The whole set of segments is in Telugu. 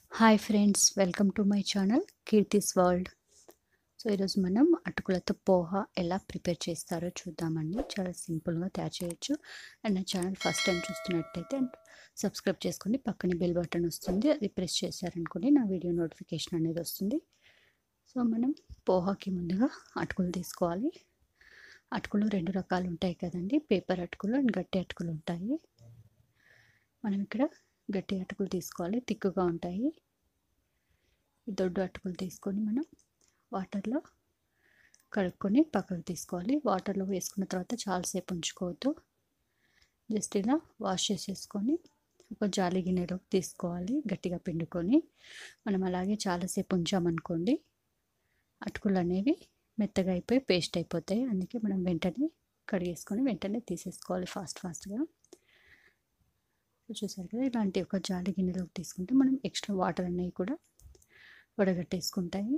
hi friends welcome to my channel Keerthi's world so ఈరోజు మనం అటుకులతో పోహా ఎలా ప్రిపేర్ చేస్తారో చూద్దామండి చాలా సింపుల్గా తయారు చేయొచ్చు అండ్ నా ఛానల్ ఫస్ట్ టైం చూస్తున్నట్టయితే అండ్ సబ్స్క్రైబ్ చేసుకోండి పక్కనే బెల్ బటన్ వస్తుంది అది ప్రెస్ చేశారనుకోండి నా వీడియో నోటిఫికేషన్ అనేది వస్తుంది సో మనం పోహాకి ముందుగా అటుకులు తీసుకోవాలి అటుకులు రెండు రకాలు ఉంటాయి కదండి పేపర్ అటుకులు అండ్ గట్టి అటుకులు ఉంటాయి మనం ఇక్కడ గట్టి అటుకులు తీసుకోవాలి తిక్కుగా ఉంటాయి ఈ దొడ్డు అటుకులు తీసుకొని మనం వాటర్లో కడుక్కొని పక్కకు తీసుకోవాలి వాటర్లో వేసుకున్న తర్వాత చాలాసేపు ఉంచుకోవద్దు జస్ట్ ఇలా వాష్ చేసేసుకొని ఒక జాలి గిన్నెలోకి తీసుకోవాలి గట్టిగా పిండుకొని మనం అలాగే చాలాసేపు ఉంచామనుకోండి అటుకులు అనేవి మెత్తగా అయిపోయి పేస్ట్ అయిపోతాయి అందుకే మనం వెంటనే కడిగేసుకొని వెంటనే తీసేసుకోవాలి ఫాస్ట్ ఫాస్ట్గా చూసారు కదా ఇలాంటి ఒక జాలి గిన్నెలోకి తీసుకుంటే మనం ఎక్స్ట్రా వాటర్ అనేవి కూడా వడగట్టేసుకుంటాయి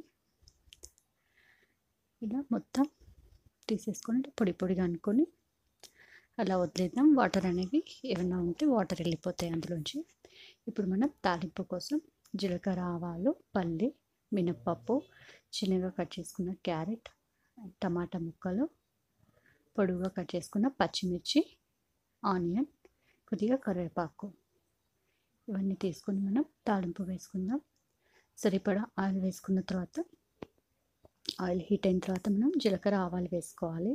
ఇలా మొత్తం తీసేసుకొని పొడి పొడిగా అనుకొని అలా వదిలేద్దాం వాటర్ అనేవి ఏమైనా ఉంటే వాటర్ వెళ్ళిపోతాయి అందులోంచి ఇప్పుడు మనం తాలింపు కోసం జీలకర్ర ఆవాలు పల్లి మినప్పప్పు చిన్నగా కట్ చేసుకున్న క్యారెట్ టమాటా ముక్కలు పొడుగుగా కట్ చేసుకున్న పచ్చిమిర్చి ఆనియన్ కొద్దిగా కరివేపాకు ఇవన్నీ తీసుకొని మనం తాలింపు వేసుకుందాం సరిపడా ఆయిల్ వేసుకున్న తర్వాత ఆయిల్ హీట్ అయిన తర్వాత మనం జీలకర్ర ఆవాలు వేసుకోవాలి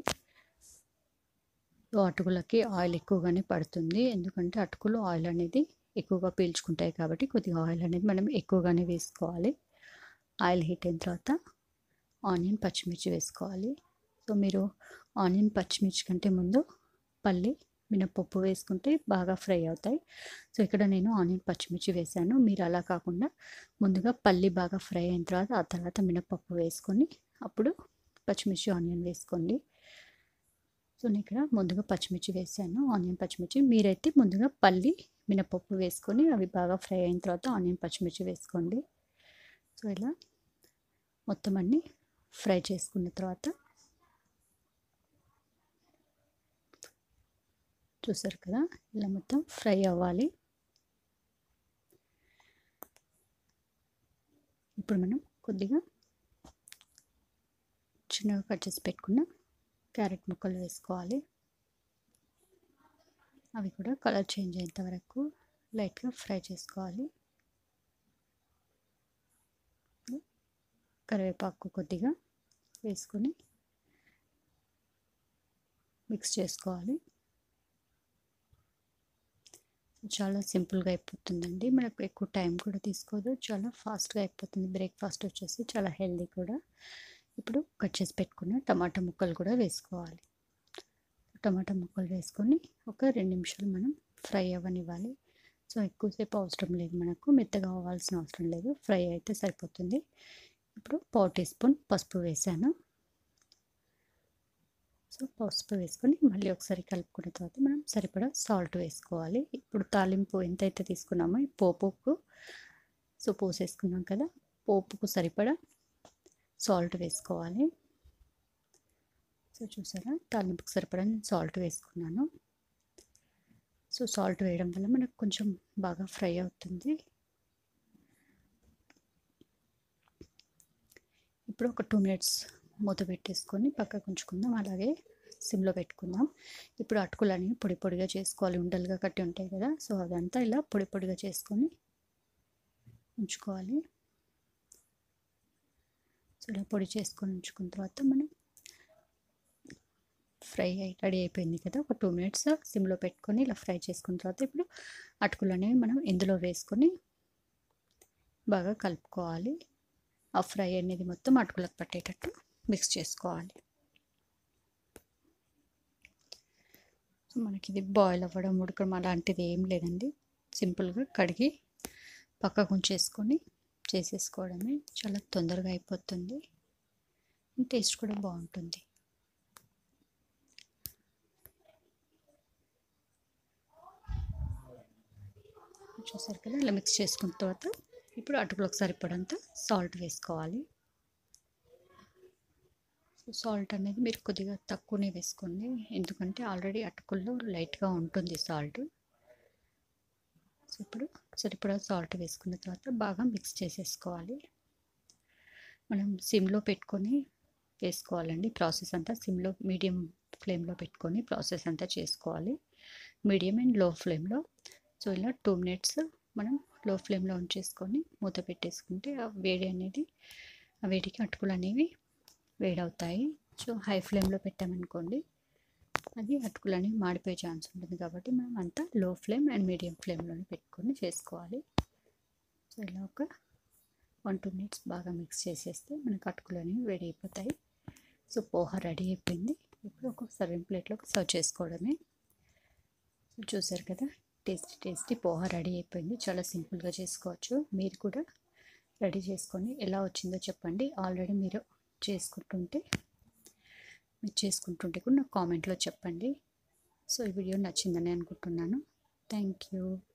అటుకులకి ఆయిల్ ఎక్కువగానే పడుతుంది ఎందుకంటే అటుకులు ఆయిల్ అనేది ఎక్కువగా పీల్చుకుంటాయి కాబట్టి కొద్దిగా ఆయిల్ అనేది మనం ఎక్కువగానే వేసుకోవాలి ఆయిల్ హీట్ అయిన తర్వాత ఆనియన్ పచ్చిమిర్చి వేసుకోవాలి సో మీరు ఆనియన్ పచ్చిమిర్చి కంటే ముందు పల్లి మినపప్పు వేసుకుంటే బాగా ఫ్రై అవుతాయి సో ఇక్కడ నేను ఆనియన్ పచ్చిమిర్చి వేసాను మీరు అలా కాకుండా ముందుగా పల్లి బాగా ఫ్రై అయిన తర్వాత ఆ తర్వాత మినపప్పు వేసుకొని అప్పుడు పచ్చిమిర్చి ఆనియన్ వేసుకోండి సో నేను ఇక్కడ ముందుగా పచ్చిమిర్చి వేసాను ఆనియన్ పచ్చిమిర్చి మీరైతే ముందుగా పల్లి మినపప్పు వేసుకొని అవి బాగా ఫ్రై అయిన తర్వాత ఆనియన్ పచ్చిమిర్చి వేసుకోండి సో ఇలా మొత్తం అన్నీ ఫ్రై చేసుకున్న తర్వాత చూసారు కదా ఇలా మొత్తం ఫ్రై అవ్వాలి ఇప్పుడు మనం కొద్దిగా చిన్నగా కట్ చేసి పెట్టుకున్న క్యారెట్ ముక్కలు వేసుకోవాలి అవి కూడా కలర్ చేంజ్ అయ్యేంత వరకు లైట్గా ఫ్రై చేసుకోవాలి కరివేపాకు కొద్దిగా వేసుకొని మిక్స్ చేసుకోవాలి చాలా సింపుల్గా అయిపోతుందండి మనకు ఎక్కువ టైం కూడా తీసుకోదు చాలా ఫాస్ట్గా అయిపోతుంది బ్రేక్ఫాస్ట్ వచ్చేసి చాలా హెల్దీ కూడా ఇప్పుడు కట్ చేసి పెట్టుకున్న టమాటా ముక్కలు కూడా వేసుకోవాలి టమాటా ముక్కలు వేసుకొని ఒక రెండు నిమిషాలు మనం ఫ్రై అవ్వనివ్వాలి సో ఎక్కువసేపు అవసరం లేదు మనకు మెత్తగా అవ్వాల్సిన అవసరం లేదు ఫ్రై అయితే సరిపోతుంది ఇప్పుడు పావు టీ స్పూన్ పసుపు వేసాను సో పసుపు వేసుకొని మళ్ళీ ఒకసారి కలుపుకున్న తర్వాత మనం సరిపడా సాల్ట్ వేసుకోవాలి ఇప్పుడు తాలింపు ఎంతైతే తీసుకున్నామో ఈ పోపుకు సో పోసేసుకున్నాం కదా పోపుకు సరిపడా సాల్ట్ వేసుకోవాలి సో చూసారా తాలింపుకు సరిపడా నేను సాల్ట్ వేసుకున్నాను సో సాల్ట్ వేయడం వల్ల మనకు కొంచెం బాగా ఫ్రై అవుతుంది ఇప్పుడు ఒక టూ మినిట్స్ మూత పెట్టేసుకొని పక్కకు ఉంచుకుందాం అలాగే సిమ్లో పెట్టుకుందాం ఇప్పుడు అటుకులు అనేవి పొడి పొడిగా చేసుకోవాలి ఉండలుగా కట్టి ఉంటాయి కదా సో అదంతా ఇలా పొడి పొడిగా చేసుకొని ఉంచుకోవాలి సో ఇలా పొడి చేసుకొని ఉంచుకున్న తర్వాత మనం ఫ్రై రెడీ అయిపోయింది కదా ఒక టూ మినిట్స్ సిమ్లో పెట్టుకొని ఇలా ఫ్రై చేసుకున్న తర్వాత ఇప్పుడు అటుకులు అనేవి మనం ఇందులో వేసుకొని బాగా కలుపుకోవాలి ఆ ఫ్రై అనేది మొత్తం అటుకులకు పట్టేటట్టు మిక్స్ చేసుకోవాలి సో మనకి ఇది బాయిల్ అవ్వడం ఉడకడం అలాంటిది ఏం లేదండి సింపుల్గా కడిగి పక్కకు ఉంచేసుకొని చేసేసుకోవడమే చాలా తొందరగా అయిపోతుంది టేస్ట్ కూడా బాగుంటుంది చూసారు కదా ఇలా మిక్స్ చేసుకున్న తర్వాత ఇప్పుడు అటుకులకు సరిపడంత సాల్ట్ వేసుకోవాలి సో సాల్ట్ అనేది మీరు కొద్దిగా తక్కువనే వేసుకోండి ఎందుకంటే ఆల్రెడీ అటుకుల్లో లైట్గా ఉంటుంది సాల్ట్ సో ఇప్పుడు సరిపడా సాల్ట్ వేసుకున్న తర్వాత బాగా మిక్స్ చేసేసుకోవాలి మనం సిమ్లో పెట్టుకొని వేసుకోవాలండి ప్రాసెస్ అంతా సిమ్లో మీడియం ఫ్లేమ్లో పెట్టుకొని ప్రాసెస్ అంతా చేసుకోవాలి మీడియం అండ్ లో ఫ్లేమ్లో సో ఇలా టూ మినిట్స్ మనం లో ఫ్లేమ్లో ఉంచేసుకొని మూత పెట్టేసుకుంటే ఆ వేడి అనేది ఆ వేడికి అటుకులు అనేవి వేడవుతాయి సో హై ఫ్లేమ్లో పెట్టామనుకోండి అది అటుకులు అనేవి మాడిపోయే ఛాన్స్ ఉంటుంది కాబట్టి మనం అంతా లో ఫ్లేమ్ అండ్ మీడియం ఫ్లేమ్లోనే పెట్టుకొని చేసుకోవాలి సో ఇలా ఒక వన్ టూ మినిట్స్ బాగా మిక్స్ చేసేస్తే మనకు అటుకులు అనేవి వేడి అయిపోతాయి సో పోహ రెడీ అయిపోయింది ఇప్పుడు ఒక సర్వింగ్ ప్లేట్లోకి సర్వ్ చేసుకోవడమే చూసారు కదా టేస్టీ టేస్టీ పోహ రెడీ అయిపోయింది చాలా సింపుల్గా చేసుకోవచ్చు మీరు కూడా రెడీ చేసుకొని ఎలా వచ్చిందో చెప్పండి ఆల్రెడీ మీరు చేసుకుంటుంటే మీరు చేసుకుంటుంటే కూడా నాకు కామెంట్లో చెప్పండి సో ఈ వీడియో నచ్చిందని అనుకుంటున్నాను థ్యాంక్ యూ